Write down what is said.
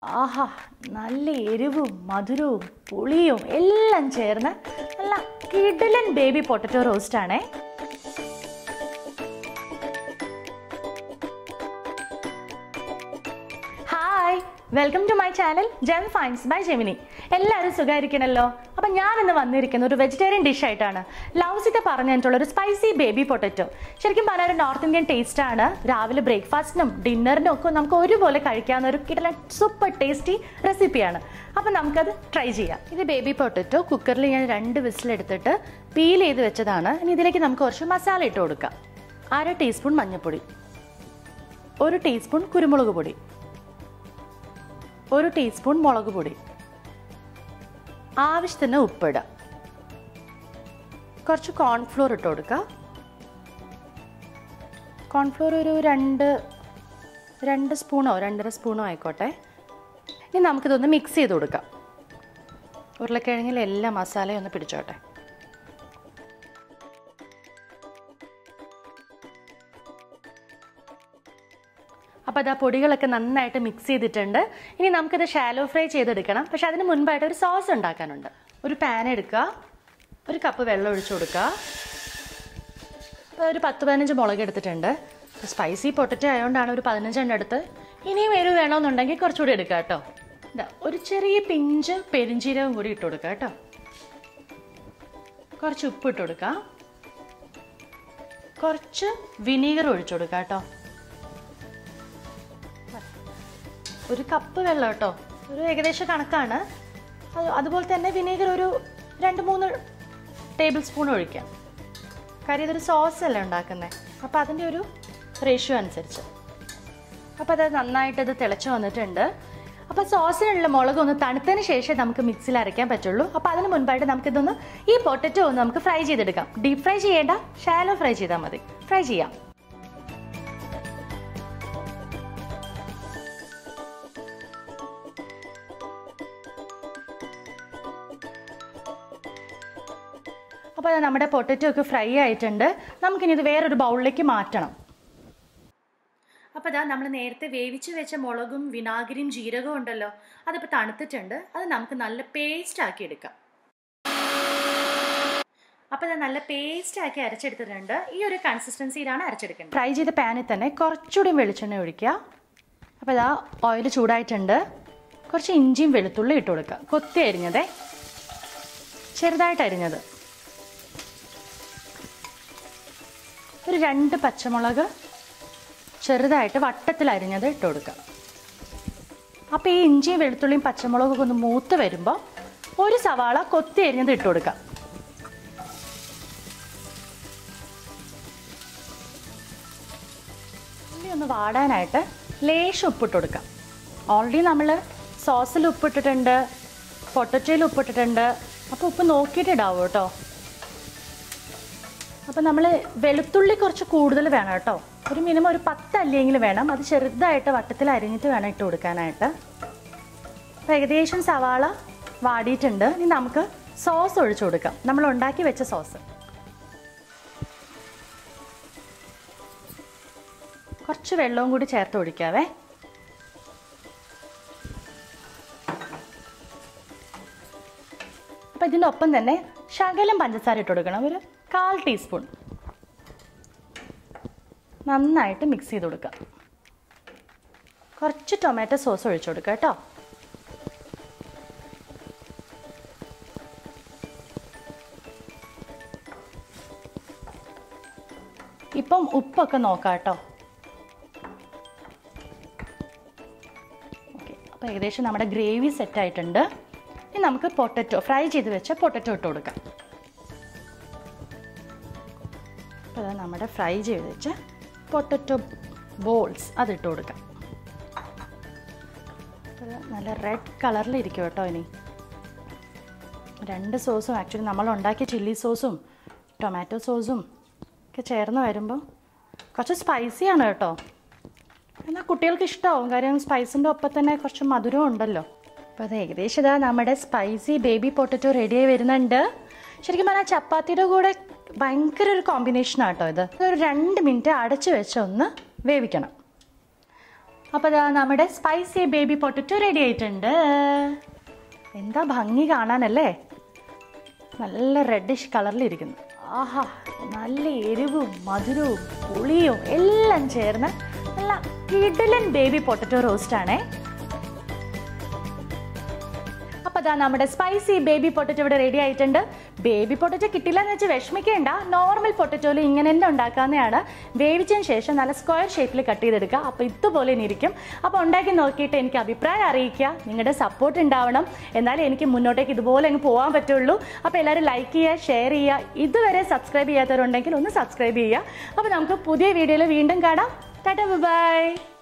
ആഹാ നല്ല എരിവും മധുരവും പുളിയും എല്ലാം ചേർന്ന് നല്ല കിടലൻ ബേബി പൊട്ടറ്റോ റോസ്റ്റ് ആണേ hi welcome to my channel Gem Fines by Gemini എല്ലാവരും സുഖമായിരിക്കണല്ലോ അപ്പം ഞാൻ ഇന്ന് വന്നിരിക്കുന്ന ഒരു വെജിറ്റേറിയൻ ഡിഷ് ആയിട്ടാണ് ലൗസിത്തെ പറഞ്ഞിട്ടുള്ള ഒരു സ്പൈസി ബേബി പൊട്ടറ്റോ ശരിക്കും പറഞ്ഞാൽ ഒരു നോർത്ത് ഇന്ത്യൻ ടേസ്റ്റ് ആണ് രാവിലെ ബ്രേക്ക്ഫാസ്റ്റിനും ഡിന്നറിനും ഒക്കെ നമുക്ക് ഒരുപോലെ കഴിക്കാവുന്ന ഒരു കിടല സൂപ്പർ ടേസ്റ്റി റെസിപ്പിയാണ് അപ്പം നമുക്കത് ട്രൈ ചെയ്യാം ഇത് ബേബി പൊട്ടറ്റോ കുക്കറിൽ ഞാൻ രണ്ട് വിസിലെടുത്തിട്ട് പീൽ ചെയ്ത് വെച്ചതാണ് ഇനി ഇതിലേക്ക് നമുക്ക് കുറച്ച് മസാല ഇട്ട് കൊടുക്കാം അര ടീസ്പൂൺ മഞ്ഞൾപ്പൊടി ഒരു ടീസ്പൂൺ കുരുമുളക് പൊടി ഒരു ടീസ്പൂൺ മുളക് പൊടി ആവശ്യത്തിന് ഉപ്പിടാം കുറച്ച് കോൺഫ്ലോർ ഇട്ട് കൊടുക്കുക കോൺഫ്ലോർ ഒരു രണ്ട് രണ്ട് സ്പൂണോ രണ്ടര സ്പൂണോ ആയിക്കോട്ടെ ഇനി നമുക്കിതൊന്ന് മിക്സ് ചെയ്ത് കൊടുക്കാം ഉരുളക്കിഴങ്ങിൽ എല്ലാ മസാലയും ഒന്ന് പിടിച്ചോട്ടെ അപ്പോൾ അത് ആ പൊടികളൊക്കെ നന്നായിട്ട് മിക്സ് ചെയ്തിട്ടുണ്ട് ഇനി നമുക്കിത് ഷാലോ ഫ്രൈ ചെയ്തെടുക്കണം പക്ഷെ അതിന് മുൻപായിട്ട് ഒരു സോസ് ഉണ്ടാക്കാനുണ്ട് ഒരു പാൻ എടുക്കുക ഒരു കപ്പ് വെള്ളം ഒഴിച്ചു കൊടുക്കുക അപ്പോൾ ഒരു പത്ത് പതിനഞ്ച് മുളക് എടുത്തിട്ടുണ്ട് സ്പൈസി പൊട്ടറ്റോ ആയതുകൊണ്ടാണ് ഒരു പതിനഞ്ചെണ്ണം എടുത്ത് ഇനിയും എരിവ് വേണമെന്നുണ്ടെങ്കിൽ കുറച്ചുകൂടി എടുക്കുക കേട്ടോ ഇതാ ഒരു ചെറിയ പിഞ്ച് പെരിഞ്ചീരകം കൂടി ഇട്ട് കൊടുക്കുക കേട്ടോ കുറച്ച് ഉപ്പ് ഇട്ട് കൊടുക്കുക കുറച്ച് വിനീഗർ ഒഴിച്ചു കൊടുക്കുക കേട്ടോ ഒരു കപ്പ് വെള്ളം കേട്ടോ ഒരു ഏകദേശ കണക്കാണ് അത് അതുപോലെ തന്നെ വിനീഗർ ഒരു രണ്ട് മൂന്ന് ടേബിൾ സ്പൂൺ ഒഴിക്കാം കാര്യം ഇതൊരു സോസ് അല്ലേ ഉണ്ടാക്കുന്നത് അപ്പോൾ അതിൻ്റെ ഒരു റേഷ്യോ അനുസരിച്ച് അപ്പോൾ അത് നന്നായിട്ട് ഇത് തിളച്ച് വന്നിട്ടുണ്ട് അപ്പോൾ സോസിനുള്ള മുളക് ഒന്ന് തണുത്തതിന് ശേഷം നമുക്ക് മിക്സിയിൽ അരയ്ക്കാൻ പറ്റുള്ളൂ അപ്പോൾ അതിന് മുൻപായിട്ട് നമുക്കിതൊന്ന് ഈ പൊട്ടറ്റോ ഒന്ന് നമുക്ക് ഫ്രൈ ചെയ്തെടുക്കാം ഡീപ് ഫ്രൈ ചെയ്യേണ്ട ഷാലോ ഫ്രൈ ചെയ്താൽ മതി ഫ്രൈ ചെയ്യാം അപ്പോൾ അത് നമ്മുടെ പൊട്ടറ്റോ ഒക്കെ ഫ്രൈ ആയിട്ടുണ്ട് നമുക്കിനി ഇത് വേറൊരു ബൗളിലേക്ക് മാറ്റണം അപ്പോൾ അതാ നമ്മൾ നേരത്തെ വേവിച്ച് വെച്ച മുളകും വിനാഗിരിയും ജീരകവും ഉണ്ടല്ലോ അതിപ്പോൾ തണുത്തിട്ടുണ്ട് അത് നമുക്ക് നല്ല പേസ്റ്റ് ആക്കി എടുക്കാം അപ്പോൾ അത് നല്ല പേസ്റ്റ് ആക്കി അരച്ചെടുത്തിട്ടുണ്ട് ഈ ഒരു കൺസിസ്റ്റൻസിയിലാണ് അരച്ചെടുക്കേണ്ടത് ഫ്രൈ ചെയ്ത പാനിൽ തന്നെ കുറച്ചുകൂടി വെളിച്ചെണ്ണ ഒഴിക്കുക അപ്പോൾ ഇതാ ഓയിൽ ചൂടായിട്ടുണ്ട് കുറച്ച് ഇഞ്ചിയും വെളുത്തുള്ളി ഇട്ട് കൊടുക്കുക കൊത്തി അരിഞ്ഞതേ ചെറുതായിട്ട് അരിഞ്ഞത് ഒരു രണ്ട് പച്ചമുളക് ചെറുതായിട്ട് വട്ടത്തിൽ അരിഞ്ഞത് ഇട്ട് കൊടുക്കുക അപ്പോൾ ഈ ഇഞ്ചിയും വെളുത്തുള്ളിയും പച്ചമുളകൊക്കെ ഒന്ന് മൂത്ത് വരുമ്പോൾ ഒരു സവാള കൊത്തി അരിഞ്ഞത് ഇട്ട് കൊടുക്കാം ഉള്ളി ഒന്ന് വാടാനായിട്ട് ലേശം ഉപ്പിട്ട് കൊടുക്കാം ഓൾറെഡി നമ്മൾ സോസിൽ ഉപ്പിട്ടിട്ടുണ്ട് പൊട്ടറ്റോയിൽ ഉപ്പിട്ടിട്ടുണ്ട് അപ്പോൾ ഉപ്പ് നോക്കിയിട്ട് ഇടാവൂ കേട്ടോ അപ്പോൾ നമ്മൾ വെളുത്തുള്ളി കുറച്ച് കൂടുതൽ വേണം കേട്ടോ ഒരു മിനിമം ഒരു പത്ത് അല്ലിയെങ്കിലും വേണം അത് ചെറുതായിട്ട് വട്ടത്തിൽ അരിഞ്ഞിട്ട് വേണം ഇട്ട് കൊടുക്കാനായിട്ട് അപ്പോൾ ഏകദേശം സവാള വാടിയിട്ടുണ്ട് ഇനി നമുക്ക് സോസ് ഒഴിച്ചു കൊടുക്കാം നമ്മൾ ഉണ്ടാക്കി വെച്ച സോസ് കുറച്ച് വെള്ളവും കൂടി ചേർത്ത് ഒഴിക്കാവേ അപ്പോൾ ഇതിൻ്റെ ഒപ്പം തന്നെ ശകലം പഞ്ചസാര ഇട്ട് കൊടുക്കണം ഒരു കാൽ ടീസ്പൂൺ നന്നായിട്ട് മിക്സ് ചെയ്ത് കൊടുക്കുക കുറച്ച് ടൊമാറ്റോ സോസ് ഒഴിച്ചു കൊടുക്കുക കേട്ടോ ഇപ്പം ഉപ്പൊക്കെ നോക്കാം കേട്ടോ ഓക്കെ അപ്പോൾ ഏകദേശം നമ്മുടെ ഗ്രേവി സെറ്റ് ആയിട്ടുണ്ട് ഇനി നമുക്ക് പൊട്ടറ്റോ ഫ്രൈ ചെയ്ത് വെച്ച പൊട്ടറ്റോ ഇട്ട് കൊടുക്കാം അപ്പോൾ അത് നമ്മുടെ ഫ്രൈ ചെയ്ത് വെച്ച പൊട്ടറ്റോ ബോൾസ് അതിട്ട് കൊടുക്കാം അപ്പോൾ അത് നല്ല റെഡ് കളറിലിരിക്കും കേട്ടോ ഇനി രണ്ട് സോസും ആക്ച്വലി നമ്മൾ ഉണ്ടാക്കിയ ചില്ലി സോസും ടൊമാറ്റോ സോസും ഒക്കെ ചേർന്ന് വരുമ്പോൾ കുറച്ച് സ്പൈസിയാണ് കേട്ടോ എന്നാൽ കുട്ടികൾക്ക് ഇഷ്ടമാവും കാര്യം സ്പൈസിൻ്റെ ഒപ്പം തന്നെ കുറച്ച് മധുരവും ഉണ്ടല്ലോ അപ്പോൾ അത് ഏകദേശം ഇതാ നമ്മുടെ സ്പൈസി ബേബി പൊട്ടറ്റോ റെഡിയായി വരുന്നുണ്ട് ശരിക്കും പറഞ്ഞാൽ ചപ്പാത്തിയുടെ കൂടെ ഭയങ്കര ഒരു കോമ്പിനേഷനാണ് കേട്ടോ ഇത് ഒരു രണ്ട് മിനിറ്റ് അടച്ച് വെച്ച് ഒന്ന് വേവിക്കണം അപ്പോൾ ഇതാ നമ്മുടെ സ്പൈസി ബേബി പൊട്ടറ്റോ റെഡി ആയിട്ടുണ്ട് എന്താ ഭംഗി കാണാനല്ലേ നല്ല റെഡിഷ് കളറിലിരിക്കുന്നു ആഹാ നല്ല എരിവും മധുരവും പുളിയും എല്ലാം ചേർന്ന് നല്ല കിടലൻ ബേബി പൊട്ടറ്റോ റോസ്റ്റ് ആണേ അപ്പോൾ അതാ നമ്മുടെ സ്പൈസി ബേബി പൊട്ടറ്റോ ഇവിടെ റെഡി ആയിട്ടുണ്ട് ബേബി പൊട്ടറ്റോ കിട്ടില്ല എന്ന് വെച്ച് വിഷമിക്കേണ്ട നോർമൽ പൊട്ടറ്റോയിൽ ഇങ്ങനെ തന്നെ ഉണ്ടാക്കാവുന്നതാണ് വേവിച്ചതിന് ശേഷം നല്ല സ്ക്വയർ ഷേപ്പിൽ കട്ട് ചെയ്തെടുക്കുക അപ്പോൾ ഇതുപോലെ തന്നെ ഇരിക്കും അപ്പോൾ ഉണ്ടാക്കി നോക്കിയിട്ട് എനിക്ക് അഭിപ്രായം അറിയിക്കുക നിങ്ങളുടെ സപ്പോർട്ട് ഉണ്ടാവണം എന്നാലേ എനിക്ക് മുന്നോട്ടേക്ക് ഇതുപോലെ അങ്ങ് പോകാൻ പറ്റുള്ളൂ അപ്പോൾ എല്ലാവരും ലൈക്ക് ചെയ്യുക ഷെയർ ചെയ്യുക ഇതുവരെ സബ്സ്ക്രൈബ് ചെയ്യാത്തവരുണ്ടെങ്കിൽ ഒന്ന് സബ്സ്ക്രൈബ് ചെയ്യുക അപ്പോൾ നമുക്ക് പുതിയ വീഡിയോയിൽ വീണ്ടും കാണാം ടാറ്റ ബൈ